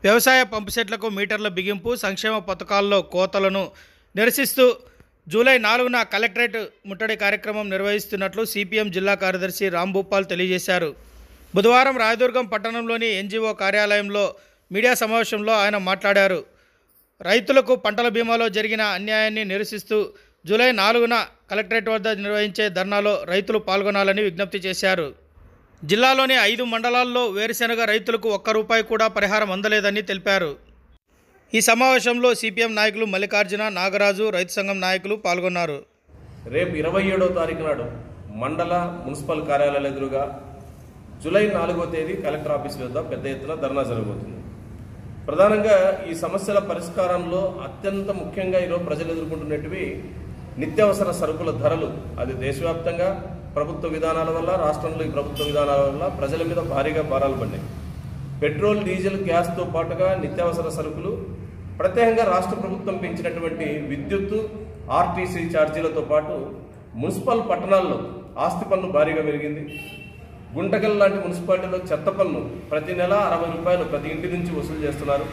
వ్యవసాయ పంపు సెట్లకు మీటర్ల బిగింపు సంక్షేమ పథకాల్లో కోతలను నిరసిస్తూ జూలై నాలుగున కలెక్టరేట్ ముట్టడి కార్యక్రమం నిర్వహిస్తున్నట్లు సిపిఎం జిల్లా కార్యదర్శి రాంభూపాల్ తెలియజేశారు బుధవారం రాయదుర్గం పట్టణంలోని ఎన్జిఓ కార్యాలయంలో మీడియా సమావేశంలో ఆయన మాట్లాడారు రైతులకు పంటల బీమాలో జరిగిన అన్యాయాన్ని నిరసిస్తూ జూలై నాలుగున కలెక్టరేట్ వద్ద నిర్వహించే ధర్నాలో రైతులు పాల్గొనాలని విజ్ఞప్తి చేశారు జిల్లాలోని ఐదు మండలాల్లో వేరుశెనగ రైతులకు ఒక్క రూపాయి కూడా పరిహారం అందలేదని తెలిపారు ఈ సమావేశంలో సిపిఎం నాయకులు మల్లికార్జున నాగరాజు రైతు సంఘం నాయకులు పాల్గొన్నారు రేపు ఇరవై ఏడవ తారీఖు నాడు మండల మున్సిపల్ కార్యాలయాల ఎదురుగా జూలై నాలుగో తేదీ కలెక్టర్ ఆఫీస్ వద్ద పెద్ద ఎత్తున ధర్నా జరగబోతుంది ప్రధానంగా ఈ సమస్యల పరిష్కారంలో అత్యంత ముఖ్యంగా ఈరోజు ప్రజలు ఎదుర్కొంటున్నటివి నిత్యావసర సరుకుల ధరలు అది దేశవ్యాప్తంగా ప్రభుత్వ విధానాల వల్ల రాష్ట్రంలో ఈ ప్రభుత్వ విధానాల వల్ల ప్రజల మీద భారీగా భారాలు పడినాయి పెట్రోల్ డీజిల్ గ్యాస్తో పాటుగా నిత్యావసర సరుకులు ప్రత్యేకంగా రాష్ట్ర ప్రభుత్వం పెంచినటువంటి విద్యుత్తు ఆర్టీసీ ఛార్జీలతో పాటు మున్సిపల్ పట్టణాల్లో ఆస్తి పన్ను భారీగా పెరిగింది గుంటకల్ లాంటి మున్సిపాలిటీలో చెత్త పన్ను ప్రతి నెల అరవై రూపాయలు ప్రతి ఇంటి నుంచి వసూలు చేస్తున్నారు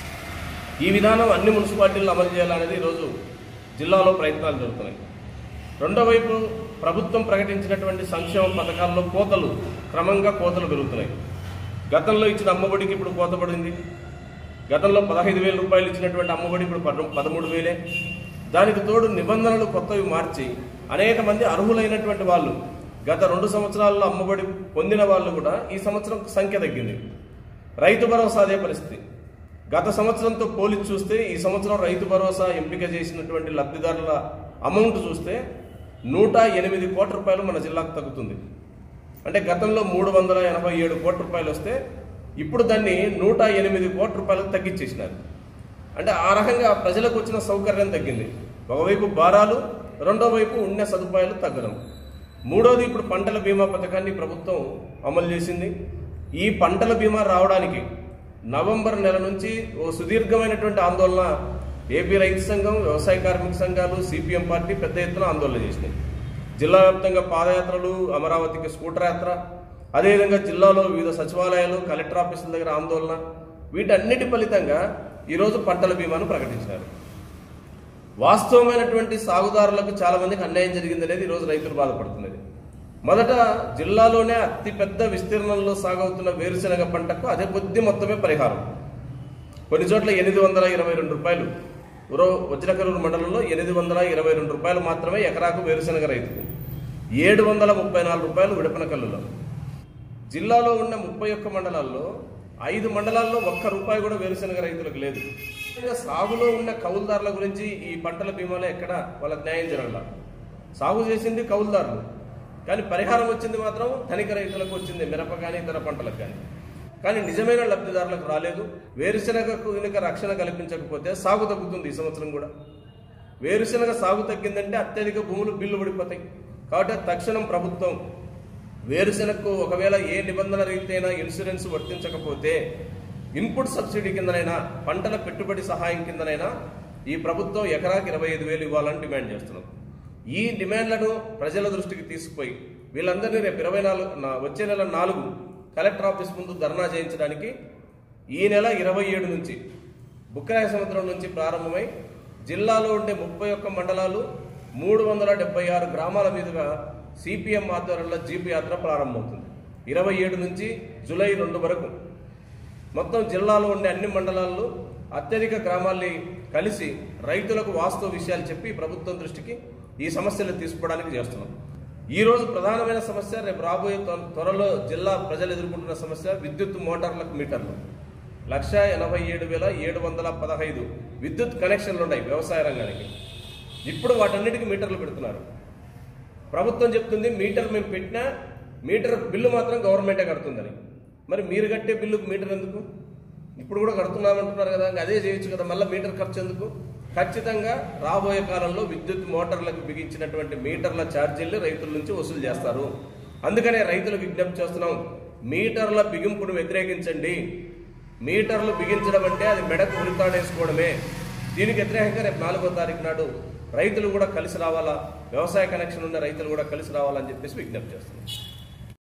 ఈ విధానం అన్ని మున్సిపాలిటీల్లో అమలు చేయాలనేది ఈరోజు జిల్లాలో ప్రయత్నాలు జరుగుతున్నాయి రెండో వైపు ప్రభుత్వం ప్రకటించినటువంటి సంక్షేమ పథకాల్లో కోతలు క్రమంగా కోతలు పెరుగుతున్నాయి గతంలో ఇచ్చిన అమ్మఒడికి ఇప్పుడు కోత పడింది గతంలో పదహైదు వేల రూపాయలు ఇచ్చినటువంటి అమ్మఒడి ఇప్పుడు పద పదమూడు వేలే దానికి తోడు నిబంధనలు కొత్తవి మార్చి అనేక మంది అర్హులైనటువంటి వాళ్ళు గత రెండు సంవత్సరాల్లో అమ్మఒడి పొందిన వాళ్ళు కూడా ఈ సంవత్సరం సంఖ్య తగ్గింది రైతు భరోసా అదే పరిస్థితి గత సంవత్సరంతో పోలిచి చూస్తే ఈ సంవత్సరం రైతు భరోసా ఎంపిక చేసినటువంటి లబ్ధిదారుల అమౌంట్ చూస్తే నూట ఎనిమిది కోట్ల రూపాయలు మన జిల్లాకు తగ్గుతుంది అంటే గతంలో మూడు వందల ఎనభై ఏడు కోట్ల రూపాయలు వస్తే ఇప్పుడు దాన్ని నూట ఎనిమిది కోట్ల రూపాయలకు తగ్గించేసినారు అంటే ఆ రకంగా ప్రజలకు వచ్చిన సౌకర్యం తగ్గింది ఒకవైపు భారాలు రెండో వైపు ఉండే సదుపాయాలు తగ్గడం మూడోది ఇప్పుడు పంటల బీమా పథకాన్ని ప్రభుత్వం అమలు చేసింది ఈ పంటల బీమా రావడానికి నవంబర్ నెల నుంచి ఓ సుదీర్ఘమైనటువంటి ఆందోళన ఏపీ రైతు సంఘం వ్యవసాయ కార్మిక సంఘాలు సిపిఎం పార్టీ పెద్ద ఎత్తున ఆందోళన చేసినాయి జిల్లా వ్యాప్తంగా పాదయాత్రలు అమరావతికి స్కూటర్ యాత్ర అదేవిధంగా జిల్లాలో వివిధ సచివాలయాలు కలెక్టర్ ఆఫీసుల దగ్గర ఆందోళన వీటన్నిటి ఫలితంగా ఈరోజు పంటల బీమాను ప్రకటించారు వాస్తవమైనటువంటి సాగుదారులకు చాలా మందికి అన్యాయం జరిగింది అనేది ఈరోజు రైతులు బాధపడుతున్నది మొదట జిల్లాలోనే అతిపెద్ద విస్తీర్ణంలో సాగవుతున్న వేరుశెనగ పంటకు అదే కొద్ది మొత్తమే పరిహారం కొన్ని చోట్ల ఎనిమిది వందల ఇరవై రెండు రూపాయలు ఉరో వజ్రకరూరు మండలంలో ఎనిమిది వందల ఇరవై రెండు రూపాయలు మాత్రమే ఎకరాకు వేరుశెనగ రైతుకు ఏడు వందల ముప్పై నాలుగు రూపాయలు విడపనకల్లులో జిల్లాలో ఉన్న ముప్పై ఒక్క మండలాల్లో ఐదు మండలాల్లో ఒక్క రూపాయి కూడా వేరుశెనగ రైతులకు లేదు ఇంకా సాగులో ఉన్న కౌలుదారుల గురించి ఈ పంటల బీమాలో ఎక్కడ వాళ్ళకి న్యాయం జరగల సాగు చేసింది కౌలుదారులు కానీ పరిహారం వచ్చింది మాత్రం ధనిక రైతులకు వచ్చింది మిరప కానీ ఇతర పంటలకు కానీ కానీ నిజమైన లబ్ధిదారులకు రాలేదు వేరుశెనగకు కనుక రక్షణ కల్పించకపోతే సాగు తగ్గుతుంది ఈ సంవత్సరం కూడా వేరుశెనగ సాగు తగ్గిందంటే అత్యధిక భూములు బిల్లు పడిపోతాయి కాబట్టి తక్షణం ప్రభుత్వం వేరుశెనగకు ఒకవేళ ఏ నిబంధన రీతైనా ఇన్సూరెన్స్ వర్తించకపోతే ఇన్పుట్ సబ్సిడీ కిందనైనా పంటల పెట్టుబడి సహాయం కిందనైనా ఈ ప్రభుత్వం ఎకరాకి ఇరవై ఐదు వేలు ఇవ్వాలని డిమాండ్ చేస్తున్నాం ఈ డిమాండ్లను ప్రజల దృష్టికి తీసుకుపోయి వీళ్ళందరినీ రేపు ఇరవై నాలుగు నా- వచ్చే నెల నాలుగు కలెక్టర్ ఆఫీస్ ముందు ధర్నా చేయించడానికి ఈ నెల ఇరవై ఏడు నుంచి బుక్కరాయ సముద్రం నుంచి ప్రారంభమై జిల్లాలో ఉండే ముప్పై ఒక్క మండలాలు మూడు వందల డెబ్బై ఆరు గ్రామాల మీదుగా సిపిఎం ఆధ్వర్యంలో జీపు యాత్ర ప్రారంభమవుతుంది ఇరవై ఏడు నుంచి జూలై రెండు వరకు మొత్తం జిల్లాలో ఉండే అన్ని మండలాల్లో అత్యధిక గ్రామాల్ని కలిసి రైతులకు వాస్తవ విషయాలు చెప్పి ప్రభుత్వం దృష్టికి ఈ సమస్యలు తీసుకోవడానికి చేస్తున్నాం ఈ రోజు ప్రధానమైన సమస్య రేపు రాబోయే త్వ- త్వరలో జిల్లా ప్రజలు ఎదుర్కొంటున్న సమస్య విద్యుత్ మోటార్లకు మీటర్లు లక్ష ఎనభై ఏడు వేల ఏడు వందల పదహైదు విద్యుత్ కనెక్షన్లు ఉన్నాయి వ్యవసాయ రంగానికి ఇప్పుడు వాటన్నిటికీ మీటర్లు పెడుతున్నారు ప్రభుత్వం చెప్తుంది మీటర్ మేము పెట్టినా మీటర్ బిల్లు మాత్రం గవర్నమెంటే కడుతుందని మరి మీరు కట్టే బిల్లుకు మీటర్ ఎందుకు ఇప్పుడు కూడా కడుతున్నామంటున్నారు కదా ఇంకా అదే చేయొచ్చు కదా మళ్ళీ మీటర్ ఖర్చు ఎందుకు ఖచ్చితంగా రాబోయే కాలంలో విద్యుత్ మోటార్లకు బిగించినటువంటి మీటర్ల ఛార్జీలు రైతుల నుంచి వసూలు చేస్తారు అందుకనే రైతులకు విజ్ఞప్తి చేస్తున్నాం మీటర్ల బిగింపును వ్యతిరేకించండి మీటర్లు బిగించడం అంటే అది మెడకు ఉరితాడేసుకోవడమే దీనికి వ్యతిరేకంగా రేపు నాలుగో తారీఖు నాడు రైతులు కూడా కలిసి రావాలా వ్యవసాయ కనెక్షన్ ఉన్న రైతులు కూడా కలిసి రావాలని చెప్పేసి విజ్ఞప్తి చేస్తున్నాం